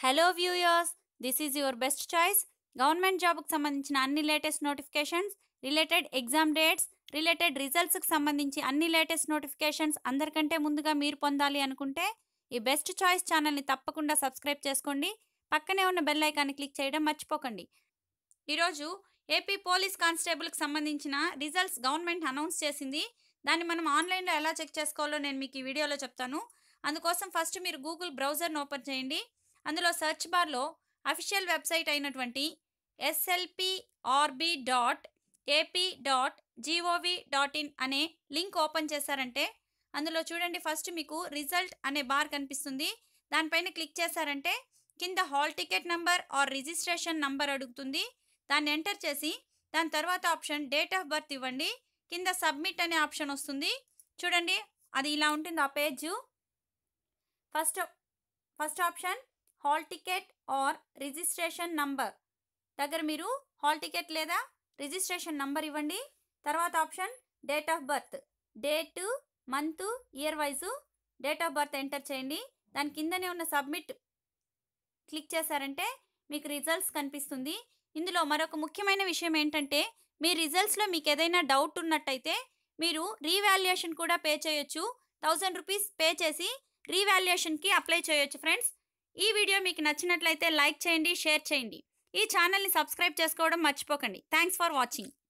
hello viewers this is your best choice government జాబ్కి సంబంధించిన అన్ని latest notifications related exam dates related రిజల్ట్స్కి సంబంధించి అన్ని లేటెస్ట్ నోటిఫికేషన్స్ అందరికంటే ముందుగా మీరు పొందాలి అనుకుంటే ఈ బెస్ట్ చాయిస్ ఛానల్ని తప్పకుండా సబ్స్క్రైబ్ చేసుకోండి పక్కనే ఉన్న బెల్ ఐకాన్ని క్లిక్ చేయడం మర్చిపోకండి ఈరోజు ఏపీ పోలీస్ కానిస్టేబుల్కి సంబంధించిన రిజల్ట్స్ గవర్నమెంట్ అనౌన్స్ చేసింది దాన్ని మనం ఆన్లైన్లో ఎలా చెక్ చేసుకోవాలో నేను మీకు ఈ వీడియోలో చెప్తాను అందుకోసం ఫస్ట్ మీరు గూగుల్ బ్రౌజర్ను ఓపెన్ చేయండి అందులో సెర్చ్ బార్లో అఫీషియల్ వెబ్సైట్ అయినటువంటి SLPRB dot AP dot GOV dot in అనే లింక్ ఓపెన్ చేశారంటే అందులో చూడండి ఫస్ట్ మీకు రిజల్ట్ అనే బార్ కనిపిస్తుంది దానిపైన క్లిక్ చేశారంటే కింద hall ticket number or registration number అడుగుతుంది దాన్ని ఎంటర్ చేసి దాని తర్వాత ఆప్షన్ డేట్ ఆఫ్ బర్త్ ఇవ్వండి కింద సబ్మిట్ అనే ఆప్షన్ వస్తుంది చూడండి అది ఇలా ఉంటుంది ఆ page first first option hall ticket or registration number దగ్గర మీరు హాల్ టికెట్ లేదా రిజిస్ట్రేషన్ నంబర్ ఇవ్వండి తర్వాత option date of birth date month year wise date of birth enter చేయండి దాని కిందనే ఉన్న సబ్మిట్ క్లిక్ చేశారంటే మీకు రిజల్ట్స్ కనిపిస్తుంది ఇందులో మరొక ముఖ్యమైన విషయం ఏంటంటే మీ రిజల్ట్స్లో మీకు ఏదైనా డౌట్ ఉన్నట్టయితే మీరు రీవాల్యుయేషన్ కూడా పే చేయొచ్చు థౌజండ్ రూపీస్ పే చేసి రీవాల్యుయేషన్కి అప్లై చేయొచ్చు ఫ్రెండ్స్ ఈ వీడియో మీకు నచ్చినట్లయితే లైక్ చేయండి షేర్ చేయండి ఈ ఛానల్ని సబ్స్క్రైబ్ చేసుకోవడం మర్చిపోకండి థ్యాంక్స్ ఫర్ వాచింగ్